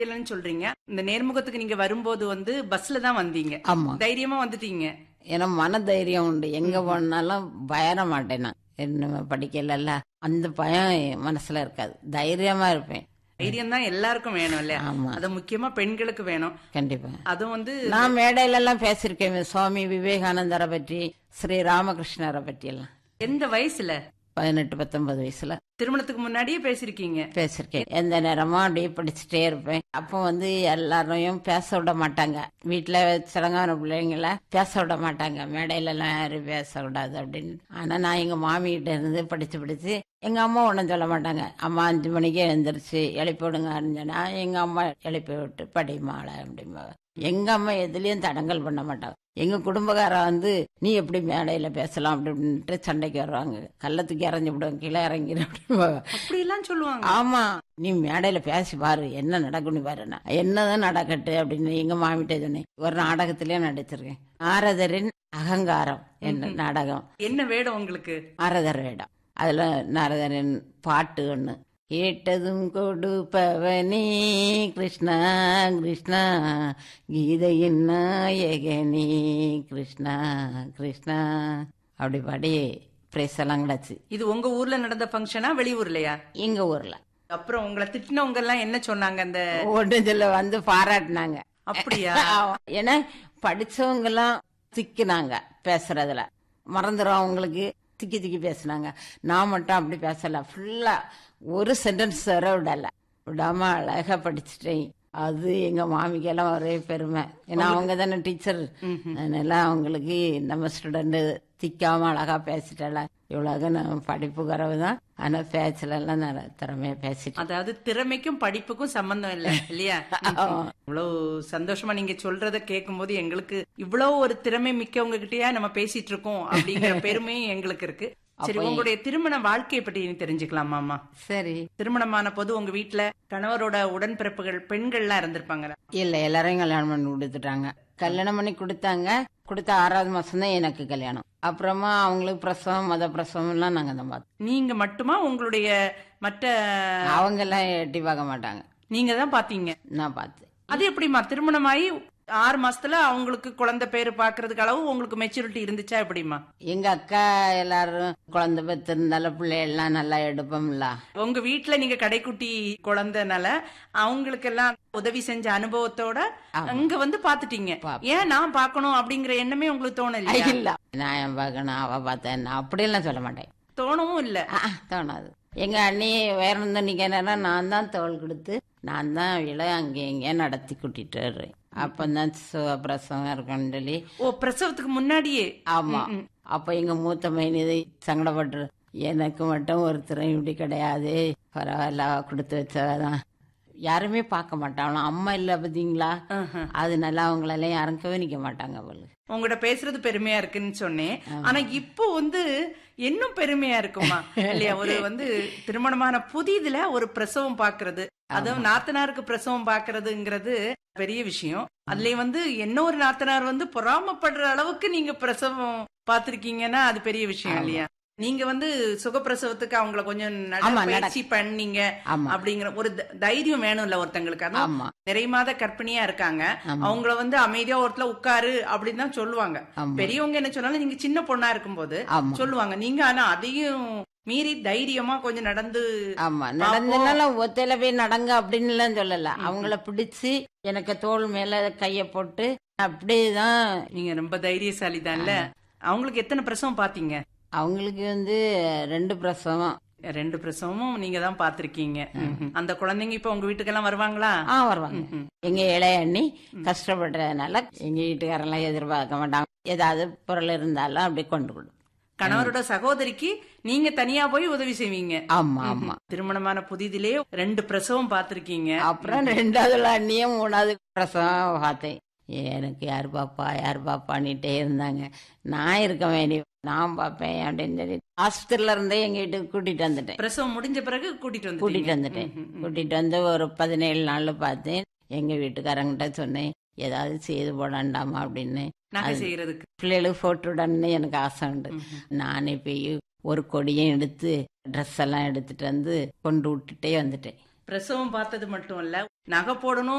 இல்லைன்னு சொல்றீங்க இந்த நேர்முகத்துக்கு நீங்க வரும்போது வந்து பஸ்ல தான் வந்தீங்க ஆமா தைரியமா வந்துட்டீங்க ஏன்னா மன தைரியம் உண்டு எங்க போனாலும் பயர மாட்டேன் நான் என்ன படிக்கல அந்த பயம் என் மனசுல இருக்காது தைரியமா இருப்பேன் தைரியம் தான் எல்லாருக்கும் வேணும் இல்லையா ஆமா அது முக்கியமா பெண்களுக்கு வேணும் கண்டிப்பா அதுவும் வந்து நான் மேடையில எல்லாம் பேசியிருக்கேன் சுவாமி விவேகானந்தரை பற்றி ஸ்ரீ ராமகிருஷ்ணரை பற்றி எல்லாம் எந்த வயசுல பதினெட்டு பத்தொன்பது வயசுல திருமணத்துக்கு முன்னாடியே பேசிருக்கீங்க பேசியிருக்கேன் எந்த நேரமும் அப்படியே படிச்சுட்டே இருப்பேன் அப்போ வந்து எல்லாரையும் பேச விட மாட்டாங்க வீட்டுல சிலங்கான பிள்ளைங்கள பேச விட மாட்டாங்க மேடையில எல்லாம் யாரும் பேச விடாது அப்படின்னு ஆனா நான் எங்க மாமி கிட்ட இருந்து படிச்சு படிச்சு எங்க அம்மா ஒன்றும் சொல்ல மாட்டாங்க அம்மா அஞ்சு மணிக்கே எழுந்திரிச்சு எழுப்பி விடுங்கன்னு சொன்னா எங்க அம்மா எழுப்பி விட்டு படிமாளை அப்படிம்பாங்க எங்க அம்மா எதுலயும் தடங்கல் பண்ண மாட்டாங்க எங்க குடும்பக்கார வந்து நீ எப்படி மேடையில பேசலாம் அப்படின்ட்டு சண்டைக்கு வருவாங்க கள்ளத்துக்கு இறங்கி விடுவாங்க கீழே இறங்கிடு அப்படிம்பாங்க அப்படி எல்லாம் சொல்லுவாங்க ஆமா நீ மேடையில பேசி பாரு என்ன நடக்கும்னு பாரு நான் என்னதான் நடக்கட்டு அப்படின்னு எங்க மாமிட்ட சொன்னேன் ஒரு நாடகத்திலேயே நடிச்சிருக்கேன் ஆரதரின் அகங்காரம் என்ன நாடகம் என்ன வேடம் உங்களுக்கு ஆரதர் வேடம் அதுல நாரதரின் பாட்டு ஒண்ணு கேட்டதும் கொடுப்பவனே கிருஷ்ணா கிருஷ்ணா கீதையின் நாயகனே கிருஷ்ணா கிருஷ்ணா அப்படி பாடி பிரைஸ் எல்லாம் கிடச்சு இது உங்க ஊர்ல நடந்த ஃபங்க்ஷனா வெளியூர்லயா எங்க ஊர்ல அப்புறம் உங்களை திட்டினவங்க எல்லாம் என்ன சொன்னாங்க அந்த ஒன்றுல வந்து பாராட்டினாங்க அப்படியா ஆமா. ஏன்னா படிச்சவங்க எல்லாம் திக்கினாங்க பேசுறதுல மறந்துடும் அவங்களுக்கு திக்கி திக்கி பேசுனாங்க நான் மட்டும் அப்படி பேசல ஃபுல்லா ஒரு சென்டென்ஸ் வர விடல விடாம அழகா படிச்சுட்டேன் அது எங்க மாமிக்கெல்லாம் ஒரே பெருமை ஏன்னா அவங்க தானே டீச்சர் அதனால அவங்களுக்கு நம்ம ஸ்டூடெண்ட் திக்காம அழகா பேசிட்டல இவ்வளவு நான் படிப்பு குறவு தான் ஆனா பேச்சுல எல்லாம் நான் திறமையா பேசிட்டேன் அதாவது திறமைக்கும் படிப்புக்கும் சம்பந்தம் இல்ல இல்லையா இவ்வளவு சந்தோஷமா நீங்க சொல்றத கேட்கும்போது எங்களுக்கு இவ்வளவு ஒரு திறமை மிக்கவங்க கிட்டயா நம்ம பேசிட்டு இருக்கோம் அப்படிங்கிற பெருமையும் எங்களுக்கு இருக்கு சரி உங்களுடைய திருமண வாழ்க்கையை பற்றி தெரிஞ்சுக்கலாமாமா சரி திருமணமான போது உங்க வீட்டுல கணவரோட உடன்பிறப்புகள் பெண்கள்லாம் இருந்திருப்பாங்க இல்ல எல்லாரையும் கல்யாணம் பண்ணி கொடுத்துட்டாங்க கல்யாணம் பண்ணி கொடுத்தாங்க கொடுத்த ஆறாவது மாசம் தான் எனக்கு கல்யாணம் அப்புறமா அவங்களுக்கு பிரசவம் மத பிரசவம் எல்லாம் நாங்க தான் பார்த்தோம் நீங்க மட்டுமா உங்களுடைய மற்ற அவங்க எல்லாம் எட்டி பார்க்க மாட்டாங்க நீங்க தான் பாத்தீங்க நான் பார்த்தேன் அது எப்படிமா திருமணமாயி ஆறு மாசத்துல அவங்களுக்கு குழந்தை பேரு பாக்குறதுக்கு அளவு உங்களுக்கு மெச்சூரிட்டி இருந்துச்சா எப்படிமா எங்க அக்கா எல்லாரும் குழந்தை பெத்து இருந்தாலும் பிள்ளை எல்லாம் நல்லா எடுப்போம்ல உங்க வீட்டுல நீங்க கடைக்குட்டி குழந்தைனால அவங்களுக்கு எல்லாம் உதவி செஞ்ச அனுபவத்தோட அங்க வந்து பாத்துட்டீங்க ஏன் நான் பார்க்கணும் அப்படிங்கிற எண்ணமே உங்களுக்கு தோணல இல்ல நான் ஏன் பார்க்கணும் அவ பார்த்தேன் நான் அப்படியெல்லாம் சொல்ல மாட்டேன் தோணவும் இல்ல ஆ, தோணாது எங்க அண்ணி வேற இருந்து நிக்கிறேன்னா நான் தான் தோல் கொடுத்து நான் தான் அவளை அங்கே இங்கே நடத்தி கூட்டிட்டு வர்றேன் அப்பந்தான் சுகப்பிரசவம் இருக்கும்னு சொல்லி ஓ பிரசவத்துக்கு முன்னாடியே ஆமா அப்ப எங்க மூத்த மைனி சங்கடப்பட்டு எனக்கு மட்டும் ஒருத்தரும் இப்படி கிடையாது பரவாயில்ல அவ கொடுத்து வச்சவதான் யாருமே பார்க்க மாட்டாங்களாம் அம்மா இல்ல பாத்தீங்களா ஆஹா. அதனால அவங்களெல்லாம் யாரும் கவனிக்க மாட்டாங்க அவளுக்கு உங்ககிட்ட பேசுறது பெருமையா இருக்குன்னு சொன்னேன் ஆனா இப்போ வந்து இன்னும் பெருமையா இருக்குமா இல்லையா ஒரு வந்து திருமணமான புதிதுல ஒரு பிரசவம் பாக்குறது அதுவும் நாத்தனாருக்கு பிரசவம் பாக்குறதுங்கிறது பெரிய விஷயம் அதுலயும் வந்து என்ன ஒரு நாத்தனார் வந்து பொறாமப்படுற அளவுக்கு நீங்க பிரசவம் பாத்திருக்கீங்கன்னா அது பெரிய விஷயம் இல்லையா நீங்க வந்து சுகப்பிரசவத்துக்கு அவங்கள கொஞ்சம் ஆமா, பயிற்சி பண்ணீங்க ஆமா அப்படிங்கிற ஒரு த- தைரியம் வேணும்ல ஒருத்தங்களுக்கு அதுவும் ஆமா நிறை மாத கர்ப்பிணியா இருக்காங்க ஆமா. அவங்கள வந்து அமைதியா ஒருத்தல உட்காரு அப்படின்னு தான் சொல்லுவாங்க ஆமா. பெரியவங்க என்ன சொன்னாலும் நீங்க சின்ன பொண்ணா இருக்கும்போது ஆமா சொல்லுவாங்க நீங்க ஆனா அதையும் மீறி தைரியமா கொஞ்சம் நடந்து ஆமா நடந்தனாலும் ஒத்தையில போய் நடங்க அப்படின்னு எல்லாம் சொல்லல அவங்கள பிடிச்சு எனக்கு தோள் மேல கைய போட்டு அப்படியேதான் நீங்க ரொம்ப தைரியசாலி தான்ல அவங்களுக்கு எத்தனை பிரசவம் பாத்தீங்க அவங்களுக்கு வந்து ரெண்டு பிரசவம் ரெண்டு பிரசவமும் நீங்க தான் பாத்திருக்கீங்க அந்த குழந்தைங்க இப்ப உங்க வீட்டுக்கெல்லாம் வருவாங்களா ஆ வருவாங்க ம்ஹும். எங்க இளைய அண்ணி கஷ்டப்படுறதுனால எங்க வீட்டுக்காரெல்லாம் எதிர்பார்க்க மாட்டாங்க ஏதாவது பொருள் இருந்தாலும் அப்படி கொண்டு கொடு கணவரோட சகோதரிக்கு நீங்க தனியா போய் உதவி செய்வீங்க ஆமா ஆமா திருமணமான புதிதிலே ரெண்டு பிரசவம் பாத்திருக்கீங்க அப்புறம் ரெண்டாவது அண்ணியும் மூணாவது பிரசவம் பார்த்தேன் எனக்கு யார் பாப்பா யார் பாப்பான்னுட்டே இருந்தாங்க நான் இருக்க வேண்டிய நான் பார்ப்பேன் அப்படின்னு சொல்லி ஆஸ்பத்திரியில இருந்தே எங்க வீட்டுக்கு கூட்டிட்டு வந்துட்டேன் பிரசவம் முடிஞ்ச பிறகு கூட்டிட்டு வந்து கூட்டிட்டு வந்துட்டேன் கூட்டிட்டு வந்து ஒரு பதினேழு நாள்ல பார்த்தேன் எங்க வீட்டுக்காரங்கிட்ட சொன்னேன் ஏதாவது செய்து போடாண்டாமா அப்படின்னு நகை செய்யறதுக்கு பிள்ளைகளுக்கு போட்டு விடணும்னு எனக்கு ஆசை உண்டு நானே போய் ஒரு கொடியும் எடுத்து ட்ரெஸ் எல்லாம் எடுத்துட்டு வந்து கொண்டு விட்டுட்டே வந்துட்டேன் பிரசவம் பார்த்தது மட்டும் இல்ல நகை போடணும்